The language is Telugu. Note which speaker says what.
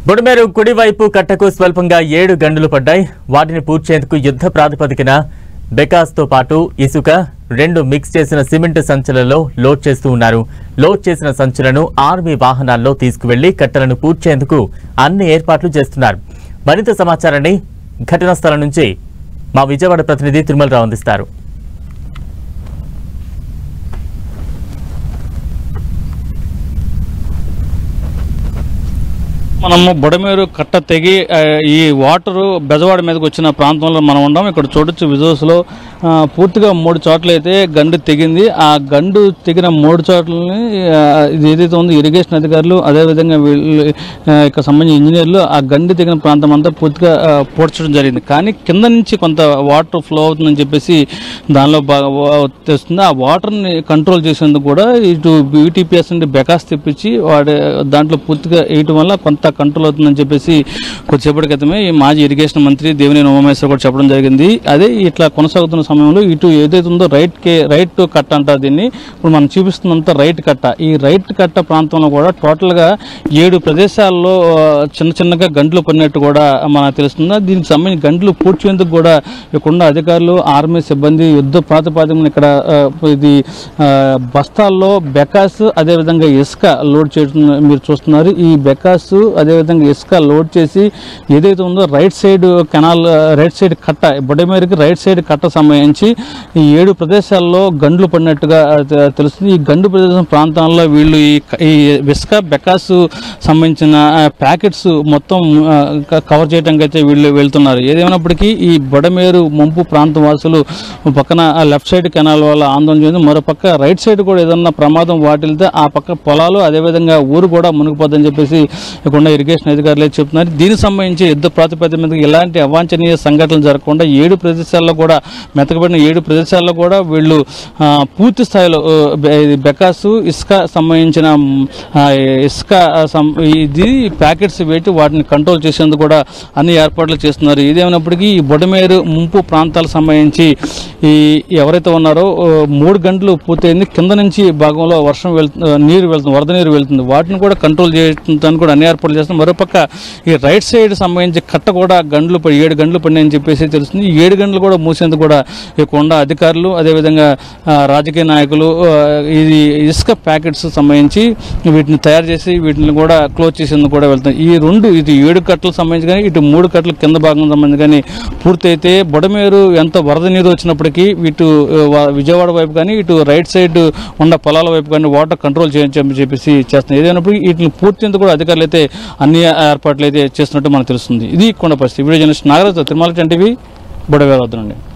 Speaker 1: బుడమేరు కుడివైపు కట్టకు స్వల్పంగా ఏడు గండులు పడ్డాయి వాటిని పూడ్చేందుకు యుద్ధ ప్రాతిపదికన బెకాస్తో పాటు ఇసుక రెండు మిక్స్ చేసిన సిమెంట్ సంచులలో లోడ్ చేస్తూ ఉన్నారు లోడ్ చేసిన సంచులను ఆర్మీ వాహనాల్లో తీసుకువెళ్లి కట్టలను పూడ్చేందుకు అన్ని ఏర్పాట్లు చేస్తున్నారు మరింత సమాచారాన్ని ఘటనా స్థలం నుంచి మా విజయవాడ ప్రతినిధి తిరుమలరావు అందిస్తారు
Speaker 2: మనము బుడమేరు కట్ట తెగి ఆ, ఈ వాటర్ బెజవాడ మీదకి వచ్చిన ప్రాంతంలో మనం ఉన్నాం ఇక్కడ చూడొచ్చు విజువల్స్ లో ఆ, పూర్తిగా మూడు చోట్ల అయితే గండు తెగింది ఆ గండు తెగిన మూడు చోట్లని ఆ, ఇది ఏదైతే ఉందో ఇరిగేషన్ అధికారులు అదేవిధంగా వీళ్ళు ఆ, ఇక్కడ సంబంధించిన ఇంజనీర్లు ఆ గండి తెగిన ప్రాంతం అంతా పూర్తిగా ఆ, పూడ్చడం జరిగింది కానీ కింద నుంచి కొంత వాటర్ ఫ్లో అవుతుందని చెప్పేసి దానిలో బాగా వా- తెస్తుంది ఆ వాటర్ని కంట్రోల్ చేసేందుకు కూడా ఇటు బీటీపీఎస్ నుండి బెకాస్ తెప్పించి వాడి దాంట్లో పూర్తిగా వేయటం వల్ల కొంత కంట్రోల్ అవుతుందని చెప్పేసి కొద్దిసేపటి క్రితమే ఈ మాజీ ఇరిగేషన్ మంత్రి దేవినేని ఉమామేశ్వర్ కూడా చెప్పడం జరిగింది అదే ఇట్లా కొనసాగుతున్న సమయంలో ఇటు ఏదైతే ఉందో రైట్ కే రైట్ కట్ట అంటారు దీన్ని ఇప్పుడు మనం చూపిస్తున్నంత రైట్ కట్ట ఈ రైట్ కట్ట ప్రాంతంలో కూడా టోటల్గా ఏడు ప్రదేశాల్లో ఆ, చిన్న చిన్నగా గంటలు పడినట్టు కూడా మనకు తెలుస్తుంది దీనికి సంబంధించి గంటలు పూడ్చేందుకు కూడా ఇక్కడ అధికారులు ఆర్మీ సిబ్బంది యుద్ధ ప్రాతిపాదికన ఇక్కడ ఆ, ఇది ఆ, బస్తాల్లో బెకాస్ అదేవిధంగా ఇసుక లోడ్ చేయడం మీరు చూస్తున్నారు ఈ బెకాస్ అదేవిధంగా ఇసుక లోడ్ చేసి ఏదైతే ఉందో right side canal right side కట్ట బొడమేరికి రైట్ సైడ్ కట్ట సంబంధించి ఈ ఏడు ప్రదేశాల్లో గండ్లు పడినట్టుగా తె- తెలుస్తుంది ఈ గండు ప్రదేశం ప్రాంతాల్లో వీళ్ళు ఈ క- ఈ ఇసుక బెకాస్ సంబంధించిన ప్యాకెట్స్ మొత్తం ఆ, క- కవర్ చేయడానికి అయితే వీళ్ళు వెళ్తున్నారు ఏదేమైనప్పటికీ ఈ బొడమేరు ముంపు ప్రాంత వాసులు పక్కన లెఫ్ట్ సైడ్ కెనాల్ వల్ల ఆందోళన చెంది మరో పక్క రైట్ సైడ్ కూడా ఏదన్నా ప్రమాదం వాటిల్తే ఆ పక్క పొలాలు అదేవిధంగా ఊరు కూడా మునిగిపోద్దని చెప్పేసి ఇక్కడ ఉన్న ఇరిగేషన్ అధికారులు అయితే చెప్తున్నారు దీనికి సంబంధించి యుద్ధ ప్రాతిపదిక మీద ఎలాంటి అవాంఛనీయ సంఘటనలు జరగకుండా ఏడు ప్రదేశాల్లో కూడా మెతకబడిన ఏడు ప్రదేశాల్లో కూడా వీళ్ళు ఆ, పూర్తి స్థాయిలో ఆ, బె- ఇది బెకాసు ఇసుక సంబంధించిన మ్, ఆ, ఇసుక సం- ఇది ప్యాకెట్స్ పెట్టి వాటిని కంట్రోల్ చేసేందుకు కూడా అన్ని ఏర్పాట్లు చేస్తున్నారు ఇదేమైనప్పటికీ ఈ బొడమేరు ముంపు ప్రాంతాలకు సంబంధించి ఈ ఎవరైతే ఉన్నారో ఆ, మూడు గంటలు పూర్తయింది కింద నుంచి భాగంలో వర్షం వెళ్తుంది నీరు వెళ్తుంది వరద నీరు వెళ్తుంది వాటిని కూడా కంట్రోల్ చేయడానికి కూడా అన్ని ఏర్పాట్లు చేస్తున్నాం మరోపక్క ఈ రైట్ సైడ్ సంబంధించి కట్ట కూడా గంటలు పడి ఏడు గంటలు పడినాయని చెప్పేసి తెలుస్తుంది ఈ ఏడు గంటలు కూడా మూసేందుకు కూడా ఈ కొండ అధికారులు అదేవిధంగా ఆ, రాజకీయ నాయకులు ఆ, ఇది ఇసుక ప్యాకెట్స్ సంబంధించి వీటిని తయారు చేసి వీటిని కూడా క్లోజ్ చేసేందుకు కూడా వెళ్తాం ఈ రెండు ఇది ఏడు కట్టలకు సంబంధించి కానీ ఇటు మూడు కట్టల కింద భాగం సంబంధించి కానీ పూర్తయితే బొడమేరు ఎంత వరద నీరు వచ్చినప్పటికీ ఇటు ఆ, వా- విజయవాడ వైపు కానీ ఇటు రైట్ సైడ్ ఉన్న పొలాల వైపు కానీ వాటర్ కంట్రోల్ చేయని చెప్పేసి చేస్తున్నాం ఏదైనప్పుడు వీటిని పూర్తిందుకు కూడా అధికారులు అయితే అన్ని ఏర్పాట్లు అయితే చేస్తున్నట్టు మనకు తెలుస్తుంది ఇది కొండ పరిస్థితి video journalist Nagaraju Tirumala TV బుడవేల వద్ద నుండి